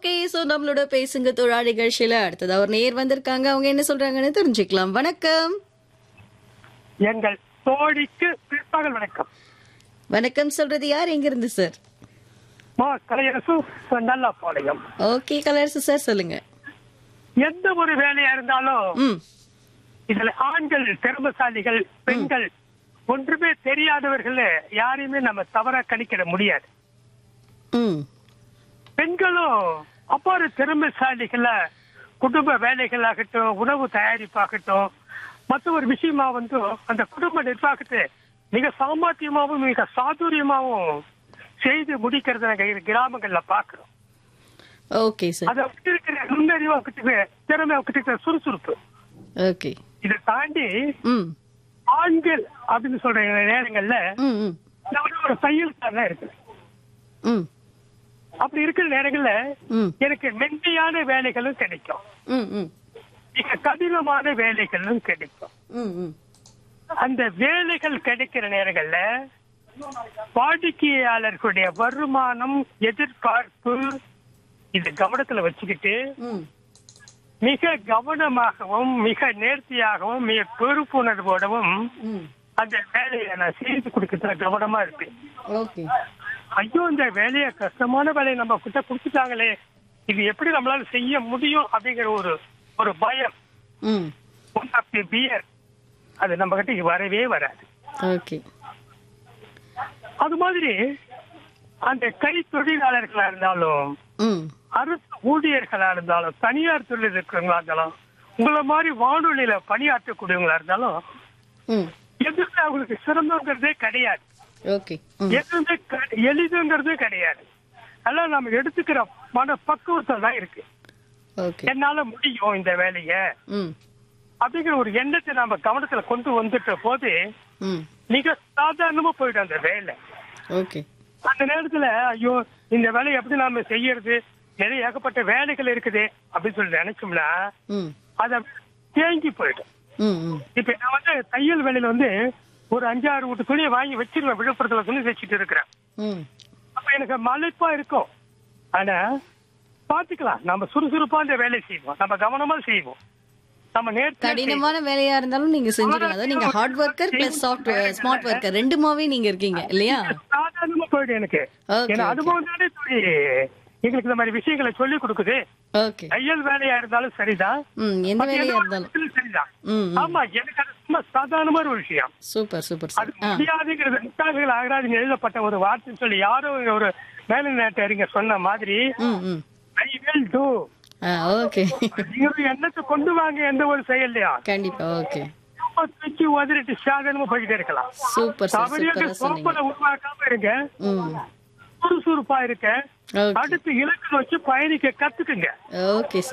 Okay so நம்மளோட பேசுங்க தோழா நிகழ்ச்சியில அடுத்ததா ஒரு நேர் வந்திருக்காங்க அவங்க என்ன சொல்றாங்கன்னு தெரிஞ்சுக்கலாம் வணக்கம் எங்கள் தோழிக்கு பிற்பகல் வணக்கம் வணக்கம் சொல்றது யார் எங்க இருந்து சார் மா கலையரசு நல்லா பாளையம் ஓகே கலர்ஸ் சார் சொல்லுங்க எந்த ஒரு வேலையா இருந்தாலும் ம் இதுல ஆண்கள் திறமசாலிகள் பெண்கள் ஒன்றுமே தெரியாதவர்கள் யாரையுமே நம்ம தவறா கணிக்கிட முடியாது ம் பெண்களும் அப்பாறு திறமைசாலிகள குடும்ப வேலைகளாகட்டும் உணவு தயாரிப்பாகட்டும் மற்ற ஒரு விஷயமா வந்து அந்த குடும்ப நிர்வாகத்தை மிக சாமர்த்தியமாவும் மிக சாதுரியமாவும் செய்து முடிக்கிறத நாங்க கிராமங்கள்ல பாக்குறோம் ஓகே சார் அதை விட்டு இருக்கிற நுண்ணறிவா கிட்ட திறமை கிட்ட இருக்கிற சுறுசுறுப்பு ஓகே இதை தாண்டி ம் ஆண்கள் அப்படின்னு சொல்ற நேரங்கள்ல ம் ம் நான் வந்து ஒரு தையல்காரனா இருக்கிறேன் ம் அப்படி இருக்கிற நேரங்கள்ல ம் எனக்கு மென்மையான வேலைகளும் கிடைக்கும் ம் ம் மிக கடினமான வேலைகளும் கிடைக்கும் ம் ம் அந்த வேலைகள் கிடைக்கிற நேரங்கள்ல வாடிக்கையாளர்களுடைய வருமானம் எதிர்பார்ப்பு இது கவனத்துல வச்சுக்கிட்டு ம் மிக கவனமாகவும் மிக நேர்த்தியாகவும் மிக பொறுப்புணர்வோடவும் ம் அந்த வேலையை நான் செய்து கொடுக்கறதுல கவனமா இருப்பேன் ஓகே ஐயோ இந்த வேலையை கஷ்டமான வேலையை நம்ம கிட்ட கொடுத்துட்டாங்களே இது எப்படி நம்மளால செய்ய முடியும் அப்படிங்கிற ஒரு ஒரு பயம் ம் பியர் அது நம்ம கிட்ட வரவே வராது ஓகே அது மாதிரி அந்த கை தொழிலாளர்களா இருந்தாலும் ம் அரசு ஊழியர்களா இருந்தாலும் தனியார் தொழில் இருக்கிறவங்களா இருந்தாலும் உங்களை மாதிரி வானொலியில பணியாற்றக்கூடியவங்களா இருந்தாலும் ம் எதுவுமே அவங்களுக்கு சிரமங்கிறதே கிடையாது ஓகே ம் எதுவுமே க- எளிதுங்கிறதே கிடையாது அதெல்லாம் நம்ம எடுத்துக்கிற மன பக்குவத்தில் தான் இருக்கு ஓகே என்னால முடியும் இந்த வேலைய ம் அப்படிங்கிற ஒரு எண்ணத்தை நாம கவனத்துல கொண்டு வந்துட்ட போது ம் மிக சாதாரணமா போயிடும் அந்த வேலை ஓகே அந்த நேரத்துல ஐயோ இந்த வேலையை எப்படி நாம செய்யறது நிறைய ஏகப்பட்ட வேலைகள் இருக்குது அப்படின்னு சொல்லி நினைச்சோம்னா ம் அத தேங்கி போயிடும் ம் ம் இப்ப நான் வந்து தையல் வேலையில வந்து ஒரு அஞ்சாறு வீட்டு துணியை வாங்கி வச்சிருவேன் விழுப்புரத்துல துணி தைச்சிட்டு இருக்கிறேன் ம் அப்ப எனக்கு மலைப்பா இருக்கும் ஆனா பாத்துக்கலாம் நம்ம சுறுசுறுப்பா இந்த வேலையை செய்வோம் நம்ம கவனமா செய்வோம் நம்ம நேற்று கடினமான வேலையா இருந்தாலும் நீங்க செஞ்சிருங்க அதாவது நீங்க hard worker plus software smart worker ரெண்டுமாவே நீங்க இருக்கீங்க இல்லையா சாதாரணமா போயிடும் எனக்கு Okay, ஏன்னா okay. அனுபவம் தானே சொல்லி எங்களுக்கு இந்த மாதிரி விஷயங்களை சொல்லி கொடுக்குது ஓகே தையல் வேலையா இருந்தாலும் சரிதான் ம் எந்த மத்த வேலையா எந்த இருந்தாலும் விஷயத்திலும் சரிதான் ம் ம். ஆமா எனக்கு அது சும்மா சாதாரணமான ஒரு விஷயம் சூப்பர் சூப்பர் அது சார் ஆ முடியாதுங்கிறது முட்டாள்கள் ஆகராஜன் எழுதப்பட்ட ஒரு வார்த்தை சொல்லி யாரோ ஒரு மேலை நாட்டு அறிஞர் சொன்ன மாதிரி hmm hmm I will do ah okay அப்படிங்கிற எண்ணத்தை கொண்டு வாங்க எந்த ஒரு செயல்லையா கண்டிப்பா ஓகே சும்மா தூக்கி உதறிட்டு சாதாரணமா போய்கிட்டே இருக்கலாம் சூப்பர் சார் தவறியாக சூப்பரா சொன்னீங்க சோப்பனை உருவாக்காம இருங்க ம் சுறுசுறுப்பா இருக்க ஓகே அடுத்து இலக்கு நோக்கி பயணிக்க கத்துக்குங்க ஓகே